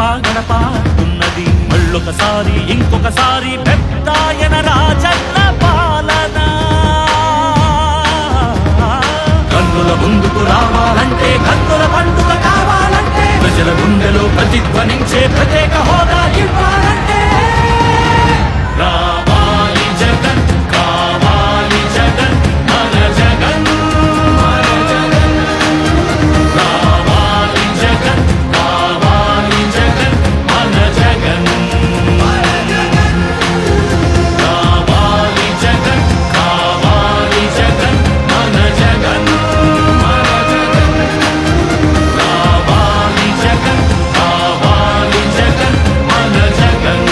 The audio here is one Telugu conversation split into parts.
గడప గడప ఉన్నది మళ్ళొకసారి ఇంకొకసారి పెద్దాయన రాజన్న పాలన కన్నుల ముందుకు రావాలంటే కన్నుల పండుగ కావాలంటే ప్రజల గుండెలో ప్రతిధ్వనించే ప్రత్యేక హోదా ఇవ్వాలంటే రావాలి జగన్ కావాలి జగన్ మన జగన్ మన జగన్ రావాలి జగన్ కావాలి జగన్ మన జగన్ రావాలి జగన్ కావాలి జగన్ మన జగన్ మన జగన్ రావాలి జగన్ కావాలి జగన్ మన జగన్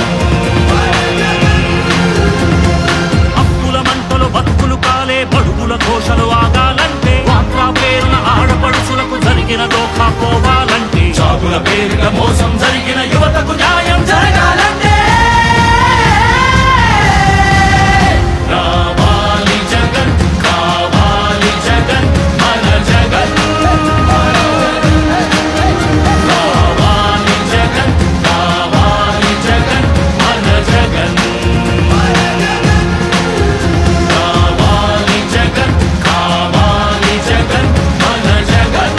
అప్పుల మంటలు బతుకులు కాలే బడుగుల ఘోషలు ఆగాలంటే వాట్రా పేరున ఆడపడుచులకు జరిగిన దోఖా పోవాలంటే జాబుల పేరిట మోసం జరిగిన యువతకు న్యాయం జరగాలంటే రావాలి జగన్ కావాలి జగన్ మన జగన్ రావాలి జగన్ కావాలి జగన్ మన జగన్ కావాలి జగన్ కావాలి జగన్ మన జగన్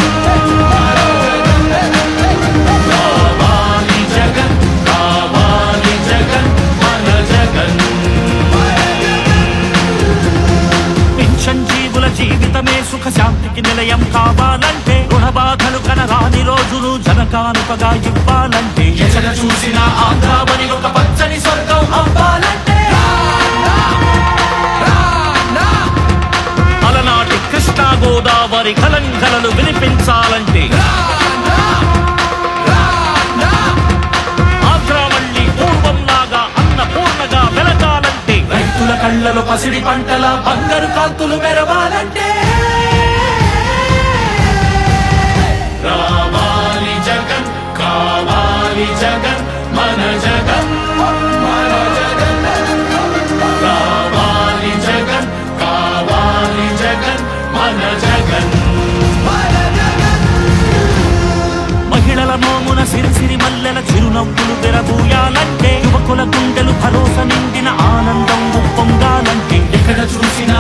కావాలి జగన్ కావాలి జగన్ మన జగన్ పెన్షన్ జీవుల జీవితమే సుఖ శాంతికి నిలయం కావాలంటే రుణ బాధలు కనరాని రోజులు జనకానుకగా ఇవ్వాలంటే ఎక్కడ చూసినా ఆంధ్రావని ఒక పచ్చని స్వర్గం అవ్వాలంటే అలనాటి కృష్ణా గోదావరి కలంకలలు వినిపించాలంటే ఆంధ్రా మళ్ళీ పూర్వంలాగా అన్నపూర్ణగా వెలగాలంటే రైతుల కళ్ళలో పసిడి పంటల బంగారు కాంతులు మెరవాలంటే రావాలి జగన్ కావాలి జగన్ మన జగన్ మన జగన్ రావాలి జగన్ కావాలి జగన్ మన జగన్ మహిళల మోమున సిరిసిరి మల్లెల చిరునవ్వులు తెరబూయాలంటే యువకుల గుండెలు భరోసా నిండిన ఆనందం ఉప్పొంగాలంటే ఎక్కడ చూసినా